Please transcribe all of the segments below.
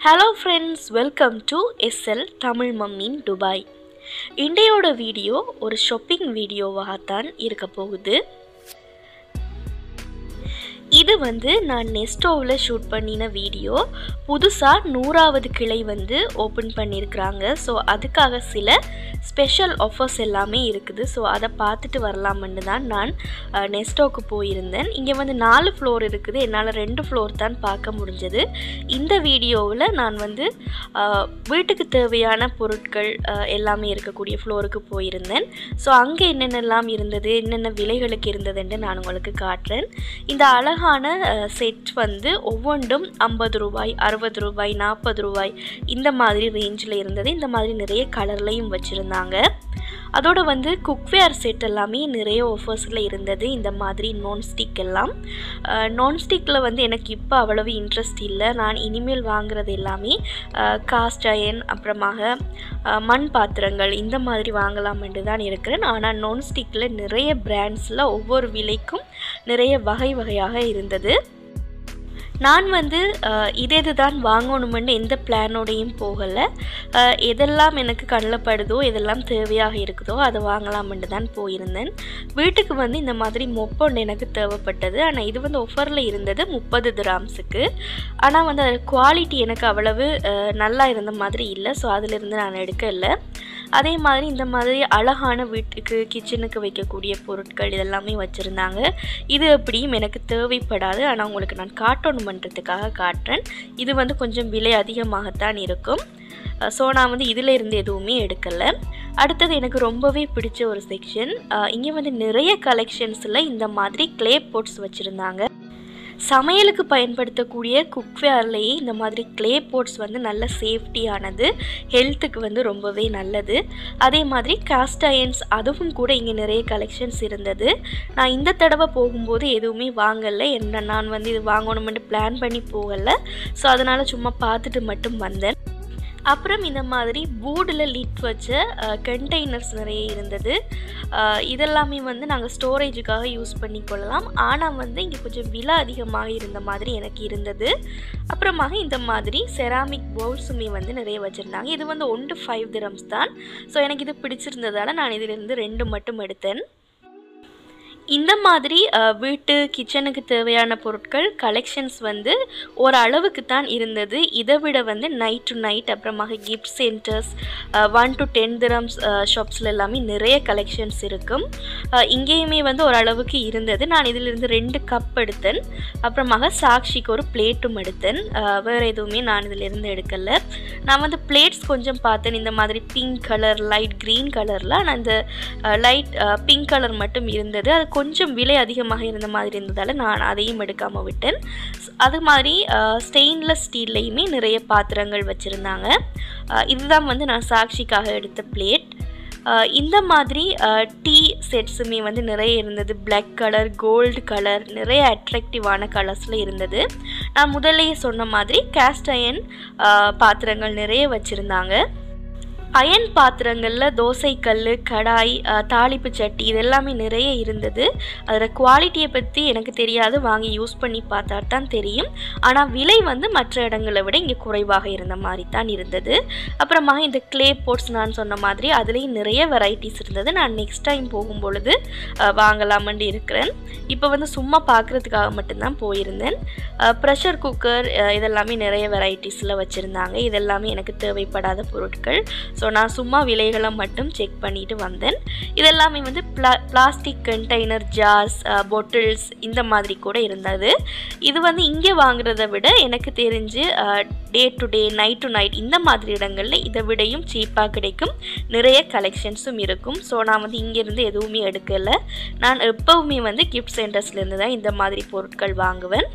hello friends welcome to SL Tamil மம்மின் Dubai இன்றையோட video ஒரு ஷாப்பிங் வீடியோவாகத்தான் இருக்க போகுது இது வந்து நான் நெஸ்டோவில் ஷூட் பண்ணின வீடியோ புதுசாக நூறாவது கிளை வந்து ஓப்பன் பண்ணியிருக்கிறாங்க ஸோ அதுக்காக சில ஸ்பெஷல் ஆஃபர்ஸ் எல்லாமே இருக்குது ஸோ அதை பார்த்துட்டு வரலாம்னு தான் நான் நெஸ்டோக்கு போயிருந்தேன் இங்கே வந்து நாலு ஃப்ளோர் இருக்குது என்னால் ரெண்டு ஃப்ளோர் தான் பார்க்க முடிஞ்சது இந்த வீடியோவில் நான் வந்து அஹ், வீட்டுக்கு தேவையான பொருட்கள் அஹ், எல்லாமே இருக்கக்கூடிய ஃப்ளோருக்கு போயிருந்தேன் ஸோ அங்கே என்னென்னலாம் இருந்தது என்னென்ன விலைகளுக்கு இருந்ததுன்னு நான் உங்களுக்கு காட்டுறேன் இந்த அழகான செட் வந்து ஒவ்வொன்றும் ஐம்பது ரூபாய் அறுபது ரூபாய் நாற்பது ரூபாய் இந்த மாதிரி ரேஞ்சில் இருந்தது இந்த மாதிரி நிறைய கலர்லையும் வச்சுருந்தாங்க அதோட வந்து குக்வேர் செட் எல்லாமே நிறைய ஆஃபர்ஸில் இருந்தது இந்த மாதிரி நான்ஸ்டிக் எல்லாம் நான்ஸ்டிக்கில் வந்து எனக்கு இப்போ அவ்வளவு இன்ட்ரெஸ்ட் இல்லை நான் இனிமேல் வாங்குறது எல்லாமே காஸ்ட் அயன் அப்புறமாக அஹ், மண் பாத்திரங்கள் இந்த மாதிரி வாங்கலாம்னு தான் இருக்கிறேன் ஆனால் நான்ஸ்டிக்கில் நிறைய பிராண்ட்ஸில் ஒவ்வொரு விலைக்கும் நிறைய வகை வகையாக இருந்தது நான் வந்து அஹ், இது இது தான் வாங்கணுமென்னு எந்த பிளானோடையும் போகலை அஹ், எதெல்லாம் எனக்கு கண்ணில் படுதோ எதெல்லாம் தேவையாக இருக்குதோ அதை வாங்கலாம்னு தான் போயிருந்தேன் வீட்டுக்கு வந்து இந்த மாதிரி மொப்பொண்டு எனக்கு தேவைப்பட்டது ஆனால் இது வந்து ஒஃபரில் இருந்தது முப்பது கிராம்ஸுக்கு ஆனால் வந்து அது குவாலிட்டி எனக்கு அவ்வளவு அஹ், நல்லா இருந்த மாதிரி இல்லை ஸோ அதிலிருந்து நான் எடுக்கலை அதே மாதிரி இந்த மாதிரி அழகான வீட்டுக்கு கிச்சனுக்கு வைக்கக்கூடிய பொருட்கள் இதெல்லாமே வச்சுருந்தாங்க இது எப்படியும் எனக்கு தேவைப்படாது ஆனால் உங்களுக்கு நான் காட்டணுமன்றதுக்காக காட்டுறேன் இது வந்து கொஞ்சம் விலை அதிகமாகத்தான் இருக்கும் ஸோ நான் வந்து இதில் இருந்து எதுவுமே எடுக்கலை அடுத்தது எனக்கு ரொம்பவே பிடிச்ச ஒரு செக்ஷன் இங்கே வந்து நிறைய கலெக்ஷன்ஸில் இந்த மாதிரி க்ளே போட்ஸ் வச்சுருந்தாங்க சமையலுக்கு பயன்படுத்தக்கூடிய குக்வேர்லேயே இந்த மாதிரி க்ளே போட்ஸ் வந்து நல்ல சேஃப்டியானது ஹெல்த்துக்கு வந்து ரொம்பவே நல்லது அதே மாதிரி காஸ்ட் அயன்ஸ் அதுவும் கூட இங்கே நிறைய கலெக்ஷன்ஸ் இருந்தது நான் இந்த தடவை போகும்போது எதுவுமே வாங்கலை என்ன நான் வந்து இது வாங்கணுமென்று பிளான் பண்ணி போகலை ஸோ அதனால் சும்மா பார்த்துட்டு மட்டும் வந்தேன் அப்புறம் இந்த மாதிரி பூடில் லிட் வச்ச கண்டெய்னர்ஸ் நிறைய இருந்தது அஹ், இதெல்லாமே வந்து நாங்கள் ஸ்டோரேஜுக்காக யூஸ் பண்ணிக்கொள்ளலாம் ஆனால் வந்து இங்கே கொஞ்சம் விலை அதிகமாக இருந்த மாதிரி எனக்கு இருந்தது அப்புறமாக இந்த மாதிரி செராமிக் பவுல்ஸுமே வந்து நிறைய வச்சுருந்தாங்க இது வந்து ஒன்று ஃபைவ் திரம்ஸ் தான் ஸோ எனக்கு இது பிடிச்சிருந்ததால் நான் இதிலிருந்து ரெண்டு மட்டும் எடுத்தேன் இந்த மாதிரி அஹ், வீட்டு கிச்சனுக்கு தேவையான பொருட்கள் கலெக்ஷன்ஸ் வந்து ஒரு அளவுக்கு தான் இருந்தது இதை விட வந்து நைட் டு நைட் அப்புறமாக gift centres one to ten dirhams ஷாப்ஸில் எல்லாமே நிறைய கலெக்ஷன்ஸ் இருக்கும் அஹ், இங்கேயுமே வந்து ஒரு அளவுக்கு இருந்தது நான் இதிலிருந்து ரெண்டு கப் எடுத்தேன் அப்புறமாக சாக்ஷிக்கு ஒரு பிளேட்டும் எடுத்தேன் அஹ், வேறு எதுவுமே நான் இதிலிருந்து எடுக்கலை நான் வந்து பிளேட்ஸ் கொஞ்சம் பார்த்தேன் இந்த மாதிரி பிங்க் கலர் லைட் க்ரீன் கலரில் ஆனால் இந்த லைட் பிங்க் கலர் மட்டும் இருந்தது அது கொஞ்சம் விலை அதிகமாக இருந்த மாதிரி இருந்ததால் நான் அதையும் எடுக்காமல் விட்டேன் ஸ்- அது மாதிரி ஸ்டெயின்லெஸ் ஸ்டீல்லையுமே நிறைய பாத்திரங்கள் வச்சுருந்தாங்க இதுதான் வந்து நான் சாக்ஷிக்காக எடுத்த பிளேட் இந்த மாதிரி டீ செட்ஸுமே வந்து நிறைய இருந்தது Black கலர் கோல்டு கலர் நிறைய அட்ராக்டிவான கலர்ஸில் இருந்தது நான் முதல்லயே சொன்ன மாதிரி கேஸ்ட் அயன் பாத்திரங்கள் நிறைய வச்சுருந்தாங்க அயன் பாத்திரங்களில் தோசைக்கல் கடாய் அஹ், தாளிப்பு சட்டி இது எல்லாமே நிறைய இருந்தது அதில் குவாலிட்டியை பற்றி எனக்கு தெரியாது வாங்கி யூஸ் பண்ணி பார்த்தா தான் தெரியும் ஆனால் விலை வந்து மற்ற இடங்களை விட இங்கே குறைவாக இருந்த மாதிரி தான் இருந்தது அப்புறமா இந்த க்ளே போட்ஸ் நான் சொன்ன மாதிரி அதுலேயும் நிறைய வெரைட்டிஸ் இருந்தது நான் நெக்ஸ்ட் டைம் போகும்பொழுது அஹ், வாங்கலாம்னு இருக்கிறேன் இப்போ வந்து சும்மா பார்க்குறதுக்காக மட்டும்தான் போயிருந்தேன் ப்ரெஷர் குக்கர் இதெல்லாமே நிறைய வெரைட்டிஸில் வச்சுருந்தாங்க இதெல்லாமே எனக்கு தேவைப்படாத பொருட்கள் ஸோ நான் சும்மா விலைகளை மட்டும் செக் பண்ணிட்டு வந்தேன் இதெல்லாமே வந்து பிளா பிளாஸ்டிக் கண்டெய்னர் ஜார்ஸ் பொட்டில்ஸ் இந்த மாதிரி கூட இருந்தது இது வந்து இங்கே வாங்குறத விட எனக்கு தெரிஞ்சு day to day night to night இந்த மாதிரி இடங்களில் இதை விடையும் சீப்பாக கிடைக்கும் நிறைய கலெக்ஷன்ஸும் இருக்கும் ஸோ நான் வந்து இங்கேருந்து எதுவுமே எடுக்கலை நான் எப்போவுமே வந்து கிஃப்ட் சென்டர்ஸ்லேருந்து தான் இந்த மாதிரி பொருட்கள் வாங்குவேன்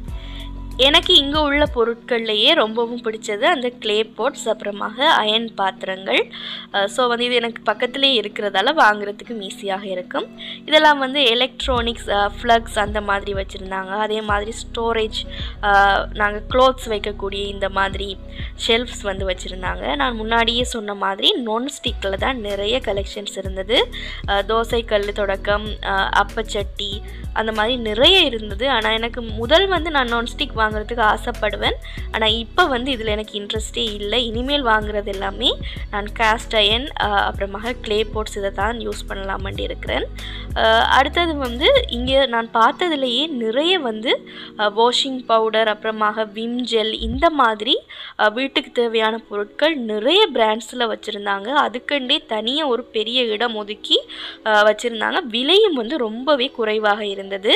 எனக்கு இங்கே உள்ள பொருட்கள்லையே ரொம்பவும் பிடிச்சது அந்த க்ளே போட்ஸ் அப்புறமாக அயன் பாத்திரங்கள் ஸோ வந்து இது எனக்கு பக்கத்துலேயே இருக்கிறதால வாங்குறதுக்கும் ஈஸியாக இருக்கும் இதெல்லாம் வந்து எலக்ட்ரானிக்ஸ் ஃப்ளக்ஸ் அந்த மாதிரி வச்சுருந்தாங்க அதே மாதிரி ஸ்டோரேஜ் நாங்கள் க்ளோத்ஸ் வைக்கக்கூடிய இந்த மாதிரி ஷெல்ஃப்ஸ் வந்து வச்சுருந்தாங்க நான் முன்னாடியே சொன்ன மாதிரி நான் ஸ்டிக்கில் தான் நிறைய கலெக்ஷன்ஸ் இருந்தது அஹ், தோசைக்கல் தொடக்கம் அஹ், அப்பச்சட்டி அந்த மாதிரி நிறைய இருந்தது ஆனால் எனக்கு முதல் வந்து நான் நான்ஸ்டிக் வாங்குறதுக்கு ஆசைப்படுவேன் ஆனால் இப்போ வந்து இதில் எனக்கு இன்ட்ரெஸ்டே இல்லை இனிமேல் வாங்குறது எல்லாமே நான் கேஸ்ட் அயன் அப்புறமாக க்ளே போட்ஸ் இதை தான் யூஸ் பண்ணலாமண்டி இருக்கிறேன் அஹ் அடுத்தது வந்து இங்கே நான் பார்த்ததுலேயே நிறைய வந்து வாஷிங் பவுடர் அப்புறமாக விம் ஜெல் இந்த மாதிரி அஹ் வீட்டுக்கு தேவையான பொருட்கள் நிறைய பிராண்ட்ஸில் வச்சுருந்தாங்க அதுக்கண்டே தனியாக ஒரு பெரிய இடம் ஒதுக்கி வச்சுருந்தாங்க விலையும் வந்து ரொம்பவே குறைவாக இருந்தது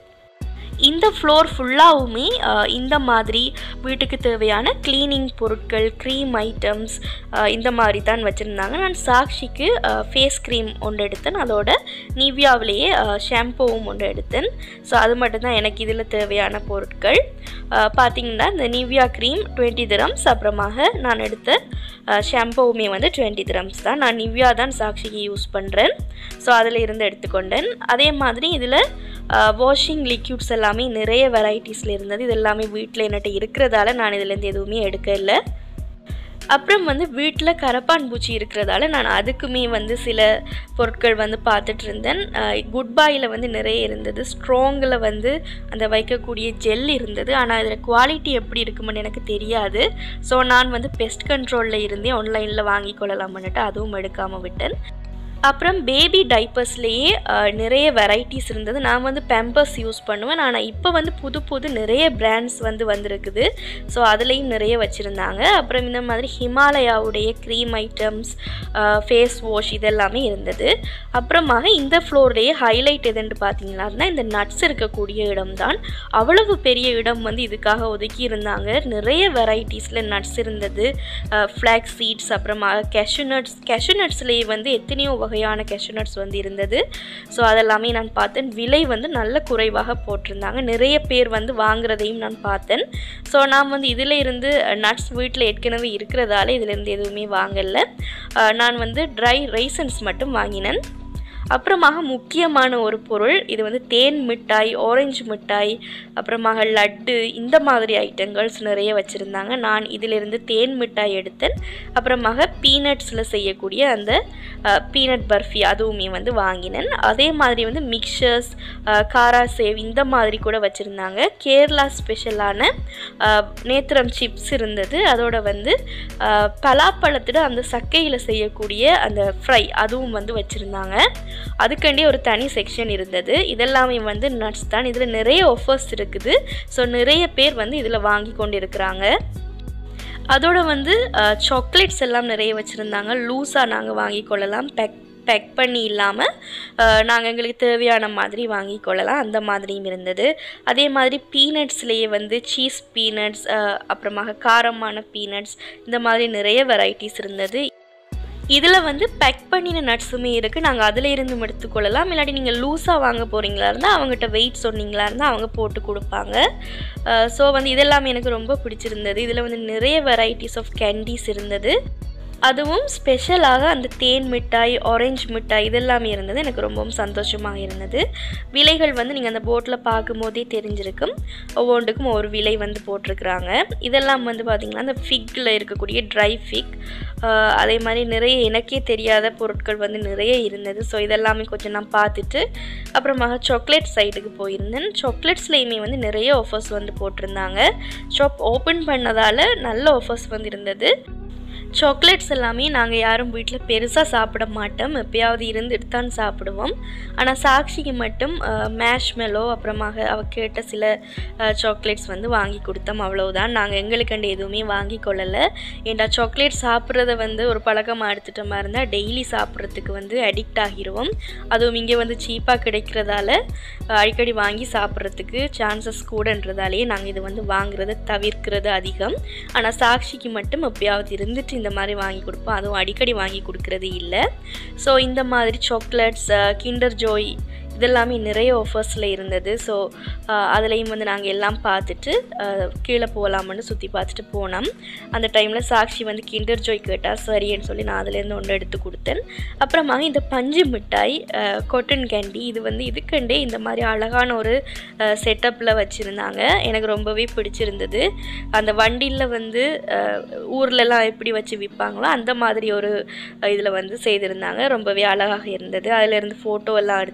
இந்த ஃப்ளோர் ஃபுல்லாகவுமே இந்த மாதிரி வீட்டுக்கு தேவையான க்ளீனிங் பொருட்கள் க்ரீம் ஐட்டம்ஸ் இந்த மாதிரி தான் வச்சுருந்தாங்க நான் சாக்ஷிக்கு ஃபேஸ் க்ரீம் ஒன்று எடுத்தேன் அதோட நிவ்யாவிலேயே ஷாம்பூவும் ஒன்று எடுத்தேன் ஸோ அது மட்டும்தான் எனக்கு இதில் தேவையான பொருட்கள் பார்த்திங்கன்னா இந்த நிவ்யா க்ரீம் டுவெண்ட்டி திரம்ஸ் அப்புறமாக நான் எடுத்த ஷாம்பூவுமே வந்து டுவெண்ட்டி திரம்ஸ் தான் நான் நிவ்யா தான் சாக்ஷிக்கு யூஸ் பண்ணுறேன் ஸோ அதில் இருந்து எடுத்துக்கொண்டேன் அதே மாதிரி இதில் வாஷிங் லிக்யூட்ஸ் எல்லாமே நிறைய வெரைட்டிஸில் இருந்தது இது எல்லாமே வீட்டில் என்கிட்ட இருக்கிறதால நான் இதுலேருந்து எதுவுமே எடுக்க இல்லை அப்புறம் வந்து வீட்டில் கரப்பான் பூச்சி இருக்கிறதால நான் அதுக்குமே வந்து சில பொருட்கள் வந்து பார்த்துட்டு இருந்தேன் குட் பாயில் வந்து நிறைய இருந்தது ஸ்ட்ராங்கில் வந்து அந்த வைக்கக்கூடிய ஜெல் இருந்தது ஆனால் இதில் குவாலிட்டி எப்படி இருக்குமென்னு எனக்கு தெரியாது ஸோ நான் வந்து பெஸ்ட் கண்ட்ரோலில் இருந்தே ஆன்லைனில் வாங்கி கொள்ளலாம்னுட்டு அதுவும் எடுக்காமல் விட்டேன் அப்புறம் பேபி டைப்பர்ஸ்லேயே நிறைய வெரைட்டிஸ் இருந்தது நான் வந்து பேம்பர்ஸ் யூஸ் பண்ணுவேன் ஆனால் இப்போ வந்து புது புது நிறைய பிராண்ட்ஸ் வந்து வந்திருக்குது ஸோ அதுலேயும் நிறைய வச்சுருந்தாங்க அப்புறம் இந்த மாதிரி ஹிமாலயாவுடைய க்ரீம் ஐட்டம்ஸ் ஃபேஸ் வாஷ் இதெல்லாமே இருந்தது அப்புறமாக இந்த ஃப்ளோர்லேயே ஹைலைட் எதுன்னு பார்த்தீங்கன்னா இந்த நட்ஸ் இருக்கக்கூடிய இடம் தான் அவ்வளவு பெரிய இடம் வந்து இதுக்காக ஒதுக்கி இருந்தாங்க நிறைய வெரைட்டிஸில் நட்ஸ் இருந்தது ஃப்ளாக் சீட்ஸ் அப்புறமாக கேஷ்யூ நட்ஸ் கேஷ்யூ நட்ஸ்லேயே வந்து எத்தனையோ வகையான கேஷ்யூநட்ஸ் வந்து இருந்தது ஸோ அதெல்லாமே நான் பார்த்தேன் விலை வந்து நல்ல குறைவாக போட்டிருந்தாங்க நிறைய பேர் வந்து வாங்குறதையும் நான் பார்த்தேன் ஸோ நான் வந்து இதில் இருந்து நட்ஸ் வீட்டில் ஏற்கனவே இருக்கிறதால இதிலேருந்து எதுவுமே வாங்கலை நான் வந்து ட்ரை ரைசன்ஸ் மட்டும் வாங்கினேன் அப்புறமாக முக்கியமான ஒரு பொருள் இது வந்து தேன் மிட்டாய் ஆரஞ்சு மிட்டாய் அப்புறமாக லட்டு இந்த மாதிரி ஐட்டங்கள்ஸ் நிறைய வச்சுருந்தாங்க நான் இதிலிருந்து தேன் மிட்டாய் எடுத்தேன் அப்புறமாக பீனட்ஸில் செய்யக்கூடிய அந்த பீனட் பர்ஃபி அதுவுமே வந்து வாங்கினேன் அதே மாதிரி வந்து மிக்சர்ஸ் காரா சேவ் இந்த மாதிரி கூட வச்சுருந்தாங்க கேரளா ஸ்பெஷலான நேத்திரம் சிப்ஸ் இருந்தது அதோட வந்து பலாப்பழத்தோட அந்த சக்கையில் செய்யக்கூடிய அந்த ஃப்ரை அதுவும் வந்து வச்சுருந்தாங்க அதுக்காண்டி ஒரு தனி செக்ஷன் இருந்தது இதெல்லாமே வந்து நட்ஸ் தான் இதில் நிறைய ஆஃபர்ஸ் இருக்குது ஸோ நிறைய பேர் வந்து இதில் வாங்கி கொண்டு இருக்கிறாங்க அதோட வந்து சாக்லேட்ஸ் எல்லாம் நிறைய வச்சுருந்தாங்க லூஸாக நாங்கள் வாங்கி கொள்ளலாம் பேக் பேக் பண்ணி இல்லாமல் நாங்கள் எங்களுக்கு தேவையான மாதிரி வாங்கி கொள்ளலாம் அந்த மாதிரியும் இருந்தது அதே மாதிரி பீனட்ஸ்லேயே வந்து சீஸ் பீனட்ஸ் அப்புறமாக காரமான பீனட்ஸ் இந்த மாதிரி நிறைய வெரைட்டிஸ் இருந்தது இதில் வந்து பேக் பண்ணின நட்ஸுமே இருக்குது நாங்கள் அதில் இருந்து எடுத்துக்கொள்ளலாம் இல்லாட்டி நீங்கள் லூஸாக வாங்க போகிறீங்களா இருந்தால் அவங்ககிட்ட வெயிட் சொன்னீங்களா இருந்தால் அவங்க போட்டு கொடுப்பாங்க ஸோ வந்து இதெல்லாம் எனக்கு ரொம்ப பிடிச்சிருந்தது இதில் வந்து நிறைய வெரைட்டிஸ் ஆஃப் கேண்டீஸ் இருந்தது அதுவும் ஸ்பெஷலாக அந்த தேன் மிட்டாய் ஆரஞ்சு மிட்டாய் இதெல்லாமே இருந்தது எனக்கு ரொம்பவும் சந்தோஷமாக இருந்தது விலைகள் வந்து நீங்கள் அந்த போட்டில் பார்க்கும்போதே தெரிஞ்சிருக்கும் ஒவ்வொன்றுக்கும் ஒரு விலை வந்து போட்டிருக்கிறாங்க இதெல்லாம் வந்து பார்த்திங்கன்னா அந்த ஃபிக்கில் இருக்கக்கூடிய ட்ரை ஃபிக் அதே மாதிரி நிறைய எனக்கே தெரியாத பொருட்கள் வந்து நிறைய இருந்தது ஸோ இதெல்லாமே கொஞ்சம் நான் பார்த்துட்டு அப்புறமாக சாக்லேட் சைடுக்கு போயிருந்தேன் சாக்லேட்ஸ்லேயுமே வந்து நிறைய ஆஃபர்ஸ் வந்து போட்டிருந்தாங்க ஷாப் ஓப்பன் பண்ணதால் நல்ல ஆஃபர்ஸ் வந்து இருந்தது சாக்லேட்ஸ் எல்லாமே நாங்கள் யாரும் வீட்டில் பெருசாக சாப்பிட மாட்டோம் எப்பயாவது இருந்துட்டு தான் சாப்பிடுவோம் ஆனால் சாக்ஷிக்கு மட்டும் மேஷ் மெலோ அப்புறமாக அவ கேட்ட சில சாக்லேட்ஸ் வந்து வாங்கி கொடுத்தோம் அவ்வளவுதான் நாங்கள் எங்களுக்கண்டு எதுவுமே வாங்கி கொள்ளலை ஏண்டா சாக்லேட் சாப்பிட்றத வந்து ஒரு பழக்கமாக எடுத்துகிட்ட மாதிரி இருந்தால் டெய்லி சாப்பிட்றதுக்கு வந்து அடிக்ட் ஆகிருவோம் அதுவும் இங்கே வந்து சீப்பாக கிடைக்கிறதால அடிக்கடி வாங்கி சாப்பிட்றதுக்கு சான்சஸ் கூடன்றதாலேயே நாங்கள் இது வந்து வாங்குறத தவிர்க்கிறது அதிகம் ஆனால் சாக்ஷிக்கு மட்டும் எப்பயாவது இருந்துட்டு இந்த மாதிரி வாங்கி கொடுப்போம் அதுவும் அடிக்கடி வாங்கி கொடுக்கறது இல்லை ஸோ இந்த மாதிரி சாக்லேட்ஸ் கிண்டர் ஜோய் இதெல்லாமே நிறைய ஆஃபர்ஸில் இருந்தது ஸோ அதுலேயும் வந்து நாங்கள் எல்லாம் பார்த்துட்டு கீழே போகலாம்னு சுற்றி பார்த்துட்டு போனோம் அந்த டைமில் சாக்ஷி வந்து கிண்டர் ஜோய் கேட்டால் சரின்னு சொல்லி நான் அதுலேருந்து ஒன்று எடுத்து கொடுத்தேன் அப்புறமாக இந்த பஞ்சு மிட்டாய் கொட்டன் கேண்டி இது வந்து இதுக்கண்டே இந்த மாதிரி அழகான ஒரு செட்டப்பில் வச்சுருந்தாங்க எனக்கு ரொம்பவே பிடிச்சிருந்தது அந்த வண்டியில் வந்து ஊர்லலாம் எப்படி வச்சு விற்பாங்களோ அந்த மாதிரி ஒரு இதில் வந்து செய்திருந்தாங்க ரொம்பவே அழகாக இருந்தது அதிலேருந்து ஃபோட்டோ எல்லாம் எடுத்துட்டு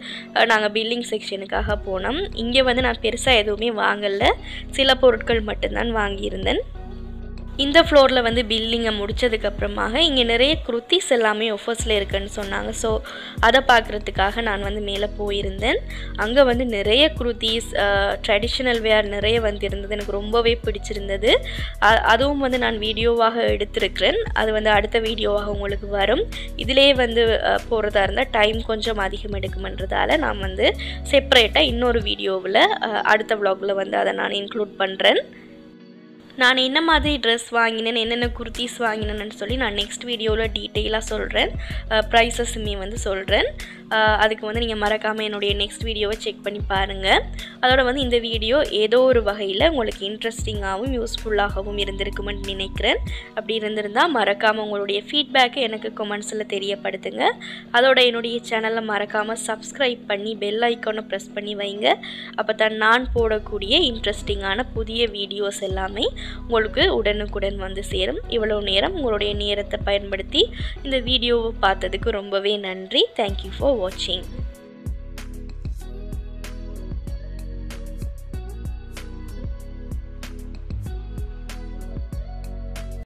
நாங்கள் பில்லிங் செக்ஷனுக்காக போனோம் இங்கே வந்து நான் பெருசாக எதுவுமே வாங்கலை சில பொருட்கள் மட்டும்தான் வாங்கியிருந்தேன் இந்த ஃப்ளோரில் வந்து பில்லிங்கை முடித்ததுக்கப்புறமாக இங்கே நிறைய குர்த்திஸ் எல்லாமே ஆஃபர்ஸில் இருக்குன்னு சொன்னாங்க ஸோ அதை பார்க்குறதுக்காக நான் வந்து மேலே போயிருந்தேன் அங்கே வந்து நிறைய குர்த்திஸ் ட்ரெடிஷ்னல் வேர் நிறைய வந்து இருந்தது எனக்கு ரொம்பவே பிடிச்சிருந்தது அ- அதுவும் வந்து நான் வீடியோவாக எடுத்திருக்கிறேன் அது வந்து அடுத்த வீடியோவாக உங்களுக்கு வரும் இதிலே வந்து போகிறதா இருந்தால் டைம் கொஞ்சம் அதிகம் எடுக்குமன்றதால நான் வந்து செப்பரேட்டாக இன்னொரு வீடியோவில் அடுத்த vlogல வந்து அதை நான் இன்க்ளூட் பண்ணுறேன் நான் என்ன மாதிரி ட்ரெஸ் வாங்கினேன் என்னென்ன குர்த்திஸ் வாங்கினேன்னு சொல்லி நான் நெக்ஸ்ட் வீடியோவில் டீட்டெயிலாக சொல்கிறேன் ப்ரைஸஸுமே வந்து சொல்கிறேன் அதுக்கு வந்து நீங்கள் மறக்காமல் என்னுடைய நெக்ஸ்ட் வீடியோவை செக் பண்ணி பாருங்கள் அதோட வந்து இந்த வீடியோ ஏதோ ஒரு வகையில் உங்களுக்கு இன்ட்ரெஸ்டிங்காகவும் யூஸ்ஃபுல்லாகவும் இருந்திருக்குமென்னு நினைக்கிறேன் அப்படி இருந்திருந்தால் மறக்காமல் உங்களுடைய ஃபீட்பேக்கை எனக்கு கொமெண்ட்ஸில் தெரியப்படுத்துங்க அதோட என்னுடைய சேனலை மறக்காமல் சப்ஸ்கிரைப் பண்ணி பெல் ஐக்கானை ப்ரெஸ் பண்ணி வைங்க அப்போ தான் நான் போடக்கூடிய இன்ட்ரெஸ்டிங்கான புதிய வீடியோஸ் எல்லாமே உங்களுக்கு உடனுக்குடன் வந்து சேரும் இவ்வளோ நேரம் உங்களுடைய நேரத்தை பயன்படுத்தி இந்த வீடியோவை பார்த்ததுக்கு ரொம்பவே நன்றி தேங்க்யூ ஃபார் வாட்சிங்